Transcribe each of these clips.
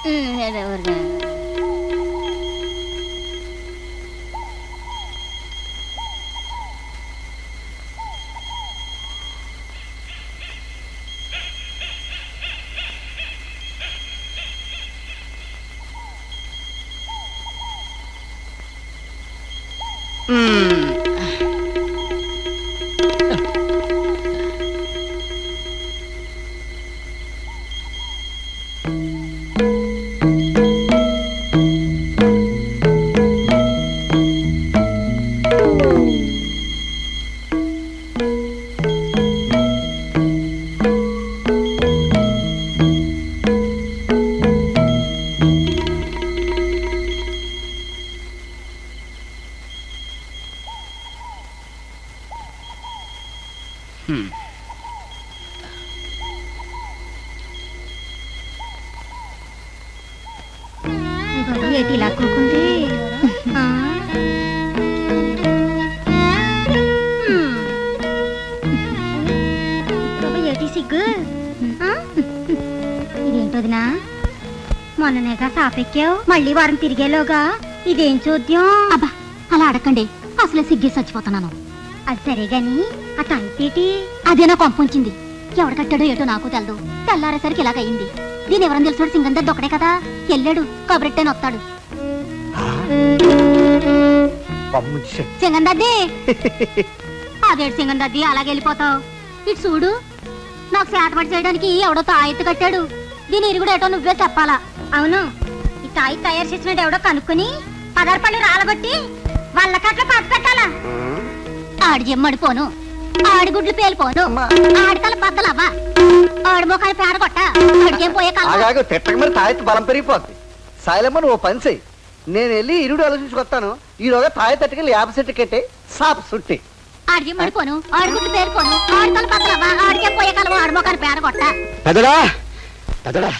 ఏటి ఇలా కూకుంది ఆ? హ్మ్. బాబా, ఏటి సిగ్గు ఆ? ఇదేంటోదినా మొన్ననేగా సాపెక్కావు మళ్ళీ వారం తిరిగేలోగా ఇదేం చూద్దాం అబ్బా అలా అడగండి అసలే సిగ్గి చచ్చిపోతున్నాను అది సరే గాని ఆ తంతేటి అదే నా కొంపుంచింది ఎవడు కట్టాడో ఏటో నాకు తెలదు తెల్లారేసరికి ఇలాగయింది దీని ఎవరని తెలుసు సింగందర్ దొక్కడే కదా వెళ్ళాడు కబరెట్టని వస్తాడు సింగందద్ది అదేడు సింగందద్ది అలాగే వెళ్ళిపోతావు ఇటు చూడు నాకు సేటపడి చేయడానికి ఎవడో తాయెత్తు కట్టాడు దీని ఇరుగుడు ఏటో నువ్వే చెప్పాలా అవును ఈ తాయి తయారు చేసినట్టు ఎవడో కనుక్కొని పదార్ పళ్ళు రాలగొట్టి వాళ్ళ కట్ల పాత పెట్టాలా ఆడి జమ్మడి పోను ఆడి గుడ్లు పేలిపోను ఆడికల బద్దలవ్వా ఆడి ముఖాలు పేడ కొట్ట ఆడికేం పోయే కాలం ఆగాగు తిట్టక మరి తాయెత్తు బలం పెరిగిపోద్ది సాయిలమ్మ నువ్వు ఓ పని చెయ్యి నేను వెళ్ళి ఇరుడు ఆలోచించుకొస్తాను ఈరోజు తాయ తట్టుకెళ్ళి యాభై సెట్టు కట్టే సాప్ సుట్టి ఆడి జమ్మడి పోను ఆడి గుడ్లు పేలిపోను ఆడికల బద్దలవ్వా ఆడికేం పోయే కాలం ఆడి ముఖాలు పేడ కొట్ట పెదడా పెదడా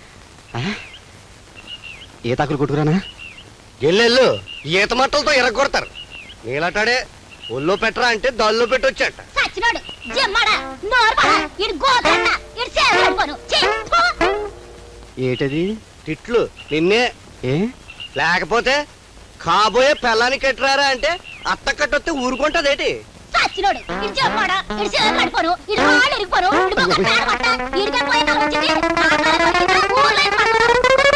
ఏ తాకులు కొట్టుకురానా ఎల్లెళ్ళు ఈత మట్టలతో ఎరగొడతారు నీలటాడే ఒళ్ళో పెట్టరా అంటే దాల్లో పెట్టొచ్చట సచ్చినోడు జమ్మడా నోరు పడ ఇడు గోదన్న ఇడు చేతులు పోను ఛీ, పో. ఏటది తిట్లు నిన్నే ఏ లేకపోతే కాబోయే పెళ్ళాన్ని కట్టిరారా అంటే అత్త కట్టొస్తే ఊరుకుంటదేటి సచ్చినోడు ఇడు జమ్మడా ఇడు చేతులు అడిపోను ఇడు కాళ్ళు ఇరిగిపోను ఇడు ముఖం పేడ కొట్ట ఇడికేం పోయే కాలం వచ్చింది నా కాలం వచ్చింది, ఊళ్ళో పడతాను.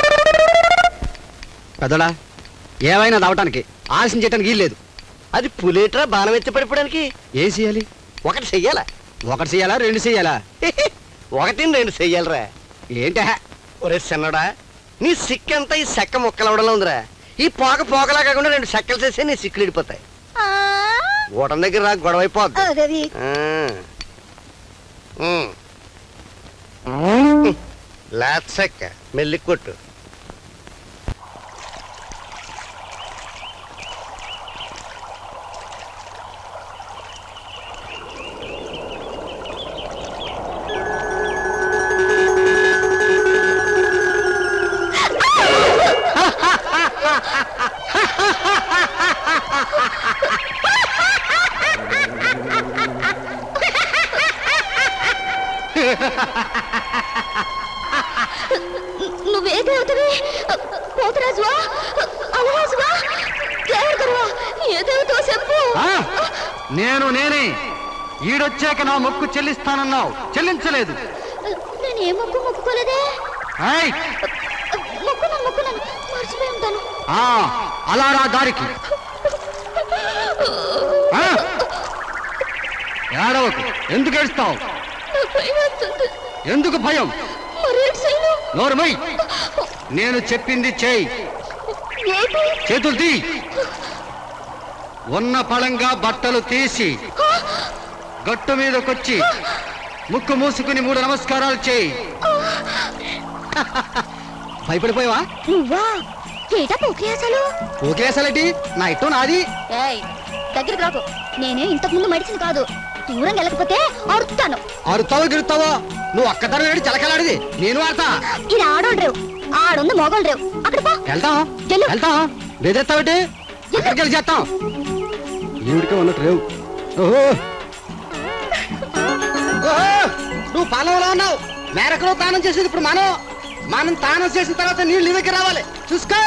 పెదడా ఏమైనా దావటానికి ఆశించటానికి వీల్లేదు అది పులేట్రా బాణం ఎత్తి పడిపోవడానికి ఏం చేయాలి ఒకటి చెయ్యాలా ఒకటి చేయాలా రెండు చేయాలా ఒకటి రెండు చెయ్యాలరా ఏంటే ఒరే చిన్నడా నీ సిక్కంతా ఈ సెక్క ముక్కలవడంలో ఉందిరా ఈ పోక పోకలా కాకుండా రెండు సెక్కలు చేస్తే నీ సిక్కులు ఇడిపోతాయి ఆ, గూటం దగ్గర రా గొడవ అయిపోద్ది అదది. ఆ. ఉమ్. ఉమ్. లాట్ సెక్క మెల్లి కొట్టు నువ్వే దేవతవి పోతరాజువా అలరాజువా దేవుడు గరువా ఏ దేవతో చెప్పు నేను నేనే ఈడొచ్చాక నా మొక్కు చెల్లిస్తానన్నావు చెల్లించలేదు నేను ఏ మొక్కు మొక్కుకోలేదే ఏయ్! మొక్కున్నాను మొక్కున్నాను మర్చిపోయి ఉంటాను ఆ, అలా రా దారికి ఆ! ఏడవకు ఎందుకు ఏడుస్తావు నాకు భయం వేస్తుంది ఎందుకు భయం మరేంటి చేయను నోరుమై నేను చెప్పింది చేయి ఏంటి చేతులు తీ ఉన్న పళంగా బట్టలు తీసి గట్టు మీదకొచ్చి ముక్కు మూసుకుని మూడు నమస్కారాలు చేయి భయపడిపోయావా నువ్వా ఏటా పోక్రియాసాలు ఓకేసలేటి నా ఇట్టో నాది ఏయ్ దగ్గరికి రాకు నేనే ఇంతకు ముందు మడిచింది కాదు దూరం వెళ్ళకపోతే అరుస్తాను అరుతావో గిరుతావో నువ్వు ఒక్కదాని వేడి చలకలాడిది నేను ఆడతా ఇది ఆడోళ్ళు రేవు ఆడుంది మొగోళ్ళు రేవు అక్కడ పో వెళ్తాం వెళ్ళు. వెళ్తాం బెదిరిస్తావటి ఎక్కడికి వెళ్ళి చేస్తాం ఈవిడికే ఉన్నట్టు రేవు ఓహో ఓహో నువ్వు పాలనలో ఉన్నావు మేరకులో దానం చేసేది ఇప్పుడు మనం మనం తానం చేసిన తర్వాత నీళ్ళు నీ దగ్గర రావాలి చూసుకో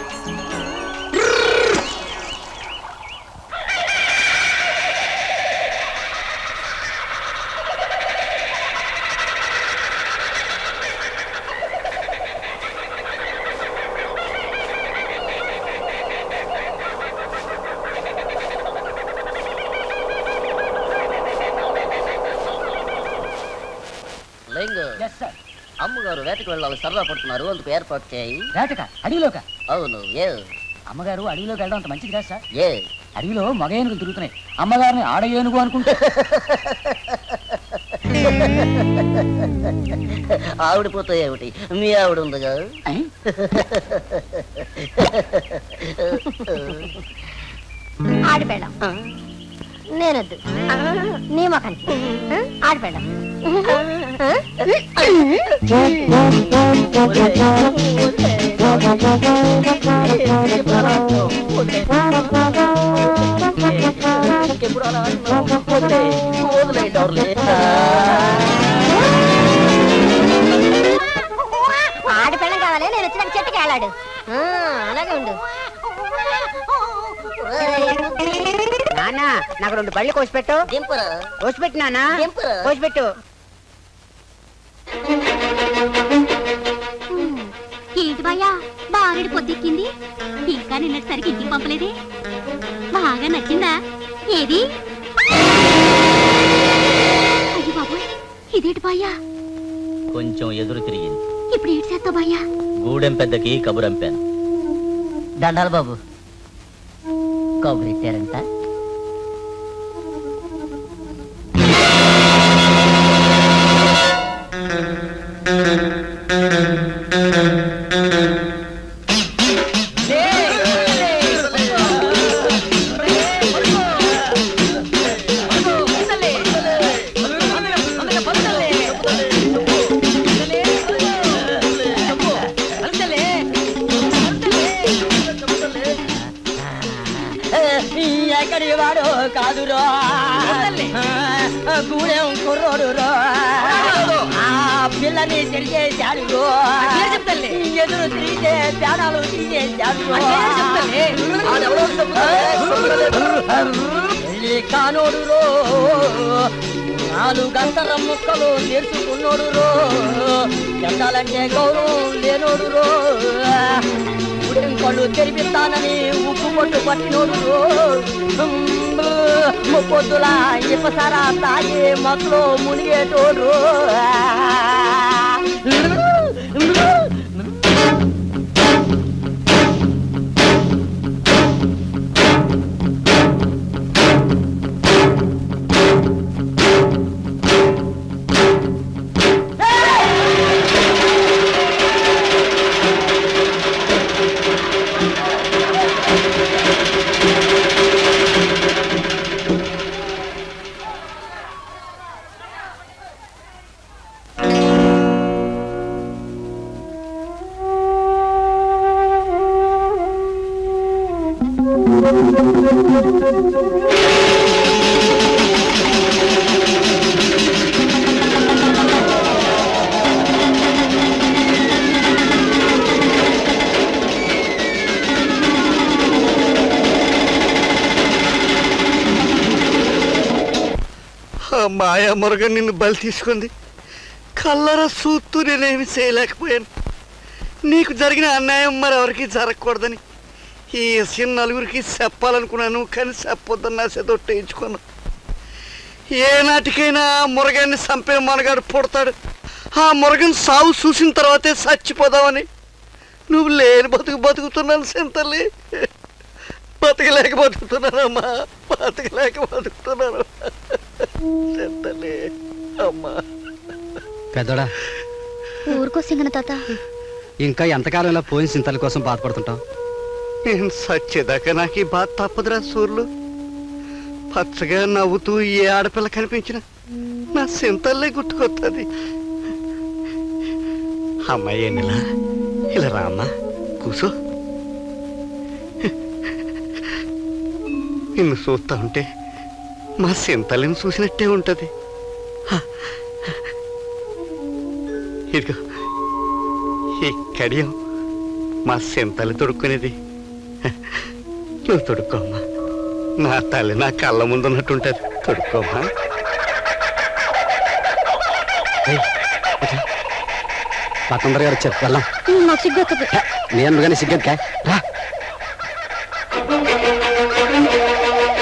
లింగు అమ్మగారు వేటకు వెళ్ళాలి సరదా పడుతున్నారు అందుకు ఏర్పాటు చేయి వేటక అడవిలోక అవును ఏ అమ్మగారు అడవిలోకి వెళ్ళడం అంత మంచిది కాదు సార్ ఏ అడవిలో మగ ఏనుగులు తిరుగుతున్నాయి అమ్మగారిని ఆడ ఏనుగు అనుకుంటే ఆవిడిపోతే ఏమిటి మీ ఆవిడ ఉందిగా ఐ? ఆడిపెళ్ళం నేనొద్దు నీ మొఖానికి ఆడిపెళ్ళం ఆడిపెళ్ళం కావాలి నేను వచ్చిన చెట్టుకి వెళ్ళాడు ఆ, అలాగే ఉండు నాన్న నాకు రెండు పళ్ళు కోసిపెట్టు దింపరా కోసిపెట్టు నాన్న దింపరా కోసిపెట్టు ఏంటి భయ్యా బారెడు పొద్దెక్కింది ఇంకా నిన్నటిసరికి ఇంటికి పంపలేదే బాగా నచ్చిందా ఏది అయ్యి బాబోయ్ ఇదేంటి భయ్యా కొంచెం ఎదురు తిరిగింది ఇప్పుడు ఏడు చేస్తావు భయ్యా గూడెం పెద్దకి కబురంపాను దండాలు బాబు కబురెట్టారంట ఎక్కడి వాడు కాదురో గూడెం కుర్రోడు రో ఆ పిల్లని తిరిగేశాడు రో ఎదురు తిరిగితే ప్రాణాలు తీసేశాడు కానోడు రో నాలుగు గంటల ముక్కలు నేర్చుకున్నోడు రో చెందాలంటే గౌరవం లేనోడు రో ఉడిం కళ్ళు తెరిపిస్తానని ఉప్పు పొట్టు పట్టినోడు రో ముప్పొద్దుల ఇప్పసారా తాగి మక్కులో మునిగేటోడు ఆ మాయా మురగ నిన్ను బలి తీసుకుంది కల్లర సూత్తు నేనేమి చేయలేకపోయాను నీకు జరిగిన అన్యాయం మరెవరికి జరగకూడదని ఈ విషయం నలుగురికి చెప్పాలనుకున్నాను కానీ చెప్పొద్దని నా చేతొట్టేయించుకున్నాను ఏ నాటికైనా ఆ మురగాన్ని చంపే మనగాడు పుడతాడు ఆ మురగన్ సావు చూసిన తర్వాతే చచ్చిపోదామని నువ్వు లేని బతుకు బతుకుతున్నాను సింతల్లి బతకలేక బతుకుతున్నానమ్మా బతకలేక బతుకుతున్నాను సింతల్లి అమ్మా పెద్దోడా ఊరుకో సింగన తాత ఇంకా ఎంతకాలం ఇలా పోయిన చింతల కోసం బాధపడుతుంటాం నేను సచ్చేదాకా నాకు ఈ బాధ తప్పదురా సూర్లు పచ్చగా నవ్వుతూ ఏ ఆడపిల్ల కనిపించిన నా సింతల్లే గుర్తుకొస్తుంది అమ్మాయి ఎన్నిలా ఇలా రా అమ్మా కూసో నిన్ను చూస్తా ఉంటే మా సింతల్ని చూసినట్టే ఉంటది హ. ఇదిగో ఇక్కడియం మా సింతలు తొడుక్కునేది నువ్వు తొడుక్కోమ్మా నా తల్లి నా కళ్ళ ముందు ఉన్నట్టుంటది తొడుక్కోమ్మా పతందర గారు వచ్చారు వెళ్దాం నాకు సిగ్గు నేను కానీ సిగ్గెత్తుకా రా